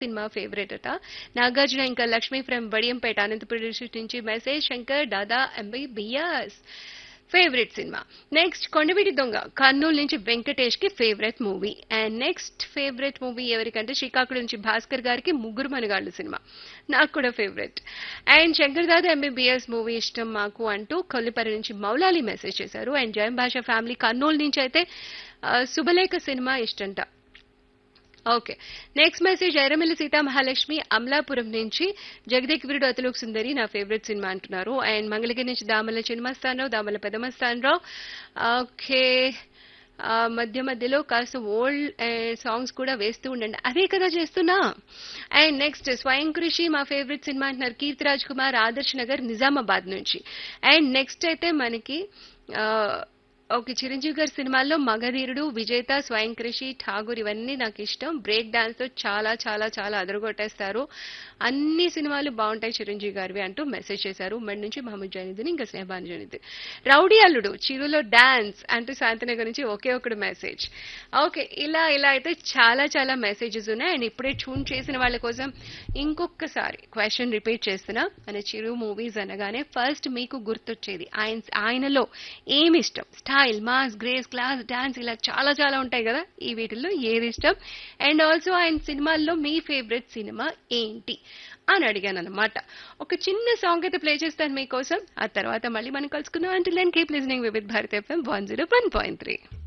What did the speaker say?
cinema favourite అట నాగార్జున ఇంకా Lakshmi from Badiyampeta Anantapur district నుంచి message Shankar Dada MBBS favourite cinema next Kondaveeti Donga Kurnool నుంచి వెంకటేష్ కి favourite movie and next favourite movie ఎవరికంటే శ్రీకాకుళం నుంచి భాస్కర్ గారికి ముగ్గురు మనగాళ్ళు సినిమా నాకు కూడా favourite and Shankar Dada MBBS movie ఇష్టం మాకు అంటూ కొల్లిపరి నుంచి మౌలాలి మెసేజ్ చేశారు అండ్ జయం భాష ఫ్యామిలీ కర్నూలు నుంచి అయితే ఆ, శుభలేఖ సినిమా ఇష్టంట okay next message Airamilli Seetha Mahalakshmi Amalapuram నుంచి జగదేక్ వీరుడు అతలోక్ సుందరి నా ఫేవరెట్ సినిమా అంటున్నారు అండ్ మంగళగిరి నుంచి దామల చిన్నమస్తానరావు దామల పెదమస్తానరావు ఓకే ఆ, మధ్య మధ్యలో కాస్త ఓల్డ్ సాంగ్స్ కూడా వేస్తూ ఉండండి అదే కదా చేస్తున్నా అండ్ నెక్స్ట్ స్వయం కృషి మా ఫేవరెట్ సినిమా అంటున్నారు కీర్తి రాజ్ కుమార్ ఆదర్శ్ నగర్ నిజామాబాద్ నుంచి అండ్ నెక్స్ట్ అయితే మనకి ఆ, ఓకే చిరంజీవి గారి సినిమాల్లో మగధీరుడు విజేత స్వయం కృషి ఠాగూర్ ఇవన్నీ నాకు ఇష్టం బ్రేక్ డాన్స్ తో చాలా చాలా చాలా అదరగొట్టేస్తారు అన్ని సినిమాలు బాగుంటాయి చిరంజీవి గారివి అంటూ మెసేజ్ చేశారు ఉమ్మడి నుంచి మహమ్మద్ జైనుద్దీన్ ఇంకా స్నేహాన్ జైనుద్దీన్ రౌడీ అల్లుడు చిరులో డాన్స్ అంటూ శాంతినగర్ నుంచి ఒకే ఒకటి మెసేజ్ ఓకే ఇలా ఇలా అయితే చాలా చాలా మెసేజెస్ ఉన్నాయి అండ్ ఇప్పుడే ట్యూన్ చేసిన వాళ్ళ కోసం ఇంకొకసారి క్వశ్చన్ రిపీట్ చేస్తున్నా మన చిరు మూవీస్ అనగానే ఫస్ట్ మీకు గుర్తొచ్చేది ఆయన ఆయనలో ఏమి ఇష్టం style mass grace class dance ఇలా చాలా చాలా ఉంటాయి కదా ఈ వీటిల్లో ఏది ఇష్టం అండ్ ఆల్సో ఆయన సినిమాల్లో మీ ఫేవరెట్ సినిమా ఏంటి అని అడిగాను అనమాట ఒక చిన్న సాంగ్ అయితే ప్లే చేస్తాను మీకోసం ఆ తర్వాత మళ్ళీ మనం కలుసుకుందాం అంటే నేను keep listening with Bharat FM one zero one point three